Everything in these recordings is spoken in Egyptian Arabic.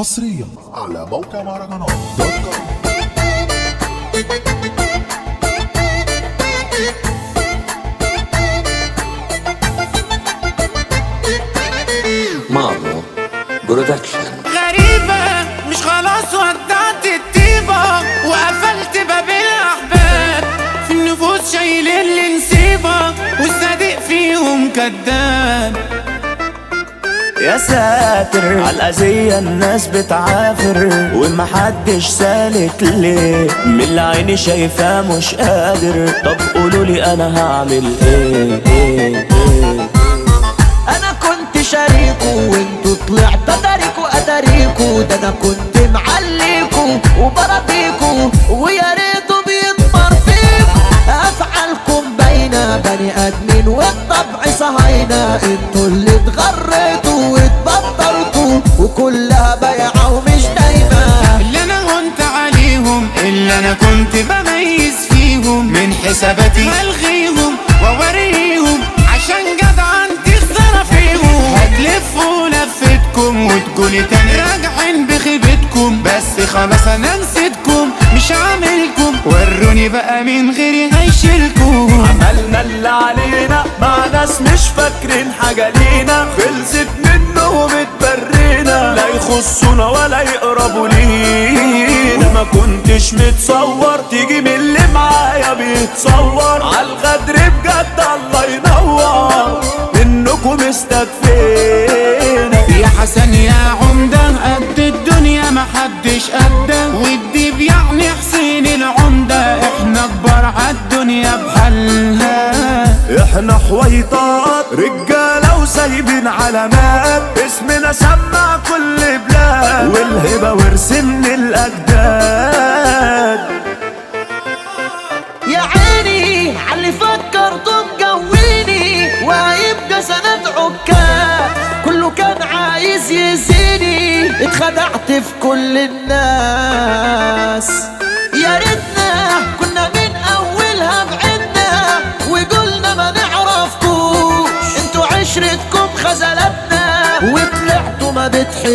حصريا على موقع مهرجانات دوت كوم مارو برودكشن غريبة مش خلاص ودعت الطيبة وقفلت باب الأحباب في النفوس شايلين لي نسيبة والصديق فيهم كداب يا ساتر عالأذية الناس بتعافر ومحدش سالك ليه من اللي عيني شايفاه مش قادر طب قولولي انا هعمل ايه, إيه, إيه انا كنت شريكو وانتوا طلعت اتاريكو اتاريكو ده انا كنت معليكو وبرضيكو ويا ريته بيطمر فيكو افعالكم باينه بني ادمين والطبع صهاينه انتوا اللي اتغريتوا واتبطرتوا وكلها بايعه ومش دايمه اللي أنا كنت عليهم اللي أنا كنت بميز فيهم من حساباتي هلغيهم وأوريهم عشان جدع عندي خسارة فيهم هتلفوا لفتكم وتقولي تاني راجعين بخيبتكم بس خلاص أنا نسيتكم مش عاملكم وروني بقى مين غيري هيشيلكم عملنا اللي علينا مع ناس مش فاكرين حاجة لينا خلصت منهم اتبرينا لا يخصونا ولا يقربوا لينا ما كنتش متصور تيجي من اللي معايا بيتصور عالغدر بجد الله ينور منكم استكفينا يا حسن يا عمدة قد الدنيا محدش قده والديب يعني حسين العمدة احنا كبار عالدنيا بحالها احنا حويطات رجالة وسايبين علامات اسمنا سمع كل بلاد والهبة ورث من الاجداد يا عيني عاللي فكرته مجويني وهيبقى سند عكاز كله كان عايز يزيني اتخدعت في كل الناس يا ريتنا كنا من اولها بعدنا وقلنا ما نعرفكوش انتوا عشرتكم خزلتنا وطلعتوا ما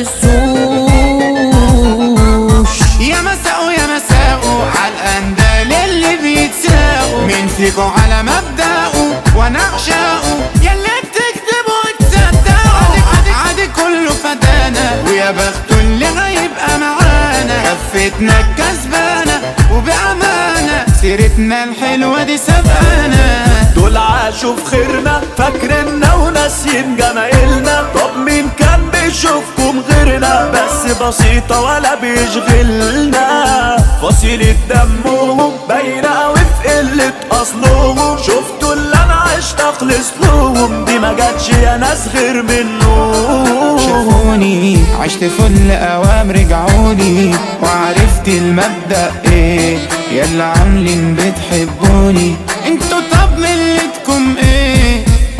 بتحسوش يا مساء يا مساء عالأندال اللي بيتساقوا مين فيكو على مبدأه وانا اعشاقه ياللي بتكذبوا وتصدقوا عادي, عادي, عادي كله فدانا ويا بخته اللي هيبقى معانا كفتنا الكسبانة وبأمانة سيرتنا الحلوة دي سبقانا دول عاشوا في خيرنا فاكريننا وناسيين جمايلنا طب مين كان بيشوفكم غيرنا بس بسيطة ولا بيشغلنا فصيلة دمهم باينة أوي في قلة أصلهم شفتوا اللي أنا عشت أخلص لهم دي ما جاتش يا ناس غير منهم شافوني عشت فل اوام رجعوني وعرفت المبدأ ايه يلا عاملين بتحبوني انتوا طب ملتكم ايه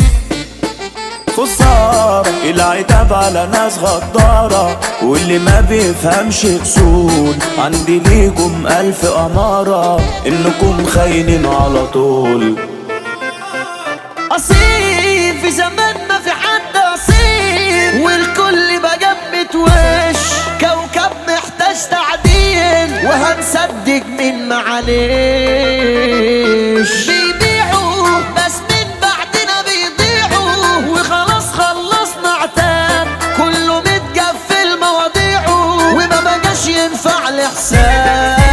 خسارة العتاب على ناس غدارة واللي ما بيفهمش اصول عندي ليكم ألف أمارة إنكم خاينين على طول أصيل في زمان ما في حد أصيل والكل بقى متوش كوكب محتاج تعديل وهنصدق من معلش بيبيعوا بس من بعدنا بيضيعوا وخلاص خلصنا عتاب كله متقفل مواضيعه وما بقاش ينفع الحساب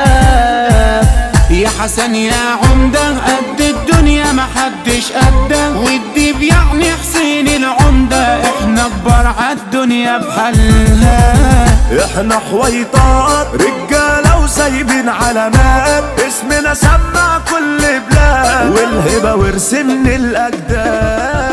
يا حسن يا عمدة قد الدنيا محدش قده والديب يعني حسين العمدة احنا كبار عالدنيا بحالها احنا حويطات رجالة وسايبين علامات اسمنا سمع كل بلاد والهبة ورث من الأجداد